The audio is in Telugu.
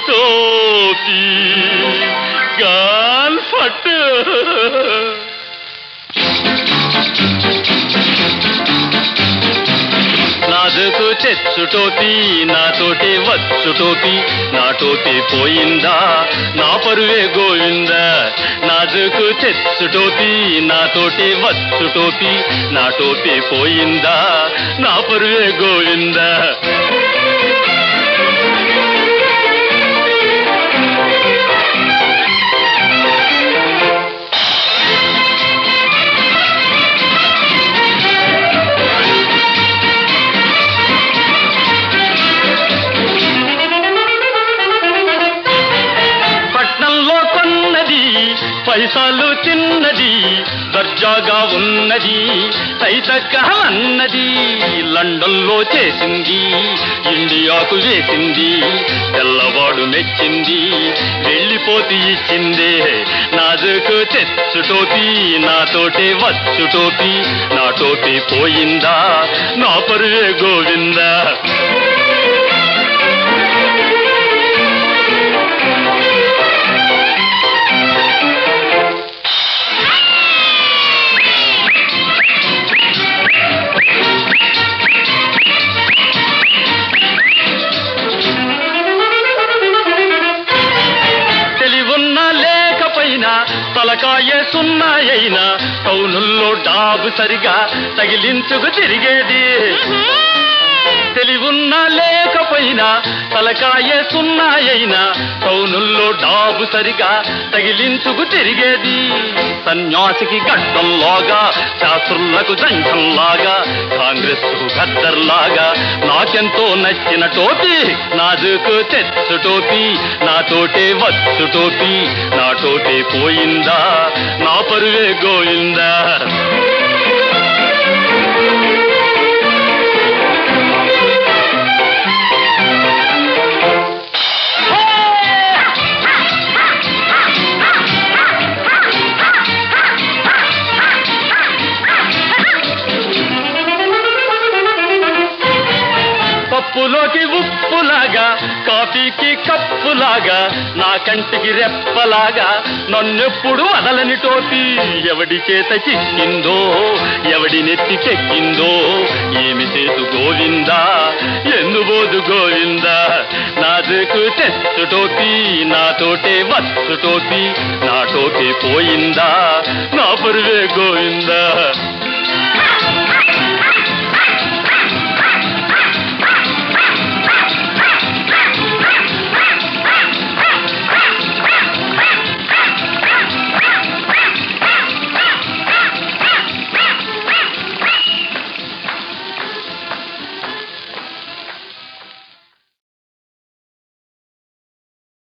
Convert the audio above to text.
టోపీ గాల్ ఫట్ నాదుకు తెచ్చు టోపీ నాతోటి వచ్చు టోపీ నా టోపీ పోయిందా నా పరువే గోవిందా నాదుకు తెచ్చు టోపీ నాతోటి వచ్చు టోపీ నా టోపీ పోయిందా నా పరువే గోవిందా పట్నంలో కొన్నది పైసలు తిన్నది దర్జాగా ఉన్నది తైతక్కహమన్నది లండన్లో చేసింది ఇండియాకు వేసింది తెల్లవాడు మెచ్చింది వెళ్ళిపోతి ఇచ్చిందే నాదుకు తెచ్చు టోపీ నాతోటి వచ్చు టోపీ నా టోపీ పోయిందా నా పరువే గోవిందా తెలివున్నా లేకపోయినా తలకాయ సున్నాయైనా టౌనుల్లో డాబు సరిగా తగిలించుకు తిరిగేది తెలివున్నా లేకపోయినా తలకాయ సున్నాయైనా టౌనుల్లో డాబు సరిగా తగిలించుకు తిరిగేది సన్యాసికి గడ్డంలాగా శాస్త్రులకు దండంలాగా కాంగ్రెస్ కు గద్దర్లాగా నాకెంతో నచ్చిన టోపీ నాదుకు తెచ్చు టోపీ నాతోటే వచ్చు టోపీ నా టోపీ పోయిందా నా పరువే గోయిందా పప్పులోకి ఉప్పులాగా కాఫీకి కప్పులాగా నా కంటికి రెప్పలాగా నన్నెప్పుడు వదలని టోపీ ఎవడి చేత చిక్కిందో ఎవడి నెత్తికెక్కిందో ఏమి చేతు గోవిందా ఎందుబోదు గోవిందా నాదుకు తెచ్చు టోపీ నాతోటే వచ్చు టోపీ నా టోపీ పోయిందా నా పరువే గోవిందా